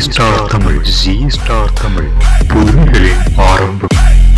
star Tamil G Star Tamil புதுமைகளின் ஆரம்பம்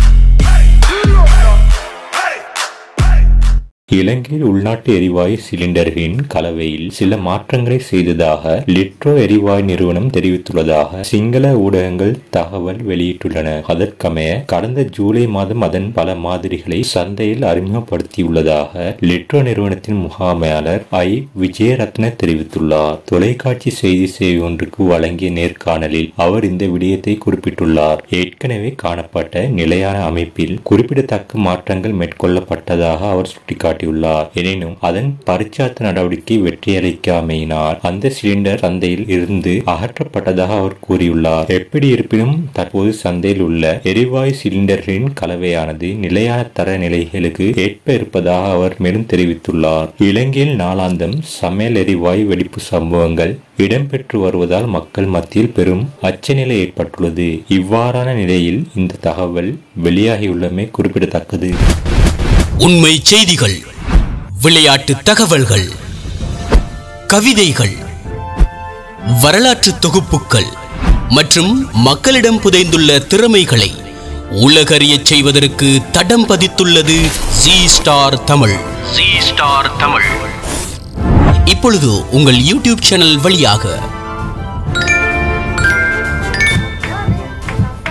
இலங்கையில் உள்நாட்டு எரிவாயு சிலிண்டர்களின் கலவையில் சில மாற்றங்களை செய்ததாக லிட்ரோ எரிவாயு நிறுவனம் தெரிவித்துள்ளதாக சிங்கள ஊடகங்கள் தகவல் வெளியிட்டுள்ளன அதற்கமைய கடந்த ஜூலை மாதம் அதன் பல மாதிரிகளை சந்தையில் அறிமுகப்படுத்தியுள்ளதாக லிட்ரோ நிறுவனத்தின் முகாமையாளர் ஐ விஜயரத்ன தெரிவித்துள்ளார் தொலைக்காட்சி செய்தி சேவை ஒன்றுக்கு வழங்கிய நேர்காணலில் அவர் இந்த விடயத்தை குறிப்பிட்டுள்ளார் ஏற்கனவே காணப்பட்ட நிலையான அமைப்பில் குறிப்பிடத்தக்க மாற்றங்கள் மேற்கொள்ளப்பட்டதாக அவர் சுட்டிக்காட்டியுள்ளார் எனினும் அதன் பரிச்சார்த்த நடவடிக்கை வெற்றியளிக்காமையினால் அந்த சிலிண்டர் சந்தையில் இருந்து அகற்றப்பட்டதாக அவர் கூறியுள்ளார் எப்படி இருப்பினும் தற்போது சந்தையில் உள்ள எரிவாயு சிலிண்டர்களின் கலவையானது நிலையான தர நிலைகளுக்கு ஏற்ப இருப்பதாக அவர் மேலும் தெரிவித்துள்ளார் இலங்கையில் நாளாந்தம் சமையல் எரிவாயு வெடிப்பு சம்பவங்கள் இடம்பெற்று வருவதால் மக்கள் மத்தியில் பெரும் அச்சநிலை ஏற்பட்டுள்ளது இவ்வாறான நிலையில் இந்த தகவல் வெளியாகியுள்ளமை குறிப்பிடத்தக்கது உண்மை செய்திகள் விளையாட்டு தகவல்கள் கவிதைகள் வரலாற்று தொகுப்புகள் மற்றும் மக்களிடம் புதைந்துள்ள திறமைகளை உலகறியச் செய்வதற்கு தடம் பதித்துள்ளது G Star Tamil G Star Tamil இப்பொழுது உங்கள் யூடியூப் சேனல் வழியாக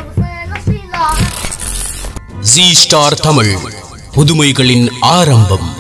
ஜி ஸ்டார் தமிழ் புதுமைகளின் ஆரம்பம்